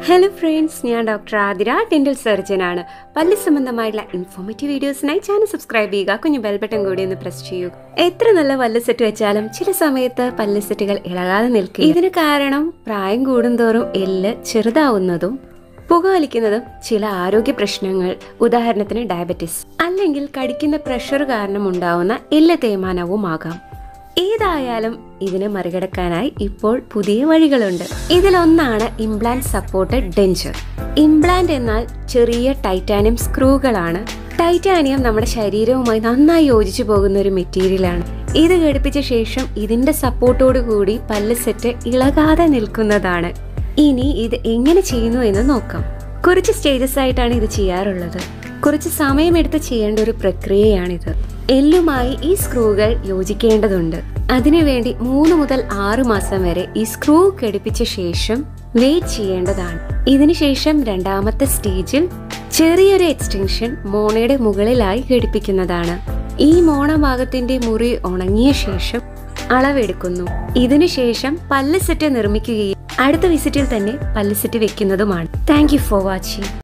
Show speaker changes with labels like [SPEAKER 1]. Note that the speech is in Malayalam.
[SPEAKER 1] ഹലോ ഫ്രണ്ട്സ് ഞാൻ ഡോക്ടർ ആതിര ഡെന്റൽ സർജൻ ആണ് പല്ല് സംബന്ധമായിട്ടുള്ള ഇൻഫോർമേറ്റീവ് വീഡിയോസിനായി ചാനൽ സബ്സ്ക്രൈബ് ചെയ്യുക കുഞ്ഞു ബെൽ ബട്ടൺ കൂടി ഒന്ന് പ്രസ് ചെയ്യൂ എത്ര നല്ല പല്ല് സെറ്റ് വെച്ചാലും ചില സമയത്ത് പല്ല് സെറ്റുകൾ ഇളകാതെ നിൽക്കും ഇതിന് കാരണം പ്രായം കൂടുന്തോറും എല്ല് ചെറുതാവുന്നതും പുകവലിക്കുന്നതും ചില ആരോഗ്യ പ്രശ്നങ്ങൾ ഉദാഹരണത്തിന് ഡയബറ്റിസ് അല്ലെങ്കിൽ കടിക്കുന്ന പ്രഷർ കാരണം ഉണ്ടാവുന്ന എല്ല് തേയ്മാനവുമാകാം ഏതായാലും ഇതിനെ മറികടക്കാനായി ഇപ്പോൾ പുതിയ വഴികളുണ്ട് ഇതിലൊന്നാണ് ഇംപ്ലാന്റ് സപ്പോർട്ടഡ് ഡെഞ്ചർ ഇംപ്ലാന്റ് എന്നാൽ ചെറിയ ടൈറ്റാനിയം സ്ക്രൂകളാണ് ടൈറ്റാനിയം നമ്മുടെ ശരീരവുമായി നന്നായി യോജിച്ചു പോകുന്ന ഒരു മെറ്റീരിയലാണ് ഇത് ഘടിപ്പിച്ച ശേഷം ഇതിന്റെ സപ്പോർട്ടോടു കൂടി പല്ല് സെറ്റ് ഇളകാതെ നിൽക്കുന്നതാണ് ഇനി ഇത് എങ്ങനെ ചെയ്യുന്നു എന്ന് നോക്കാം കുറച്ച് സ്റ്റേജസ് ആയിട്ടാണ് ഇത് ചെയ്യാറുള്ളത് കുറച്ച് സമയമെടുത്ത് ചെയ്യേണ്ട ഒരു പ്രക്രിയയാണിത് എല്ലുമായി ഈ സ്ക്രൂകൾ യോജിക്കേണ്ടതുണ്ട് അതിനുവേണ്ടി മൂന്ന് മുതൽ ആറ് മാസം വരെ ഈ സ്ക്രൂ ഘടിപ്പിച്ച ശേഷം വെയിറ്റ് ചെയ്യേണ്ടതാണ് ഇതിനുശേഷം രണ്ടാമത്തെ സ്റ്റേജിൽ ചെറിയൊരു എക്സ്റ്റൻഷൻ മോണയുടെ മുകളിലായി ഘടിപ്പിക്കുന്നതാണ് ഈ മോണ ഭാഗത്തിന്റെ മുറി ഉണങ്ങിയ ശേഷം അളവെടുക്കുന്നു ഇതിനുശേഷം പല്ല് സെറ്റ് നിർമ്മിക്കുകയും അടുത്ത വിസിറ്റിൽ തന്നെ പല്ല് സെറ്റ് വെക്കുന്നതുമാണ് താങ്ക് യു ഫോർ വാച്ചിങ്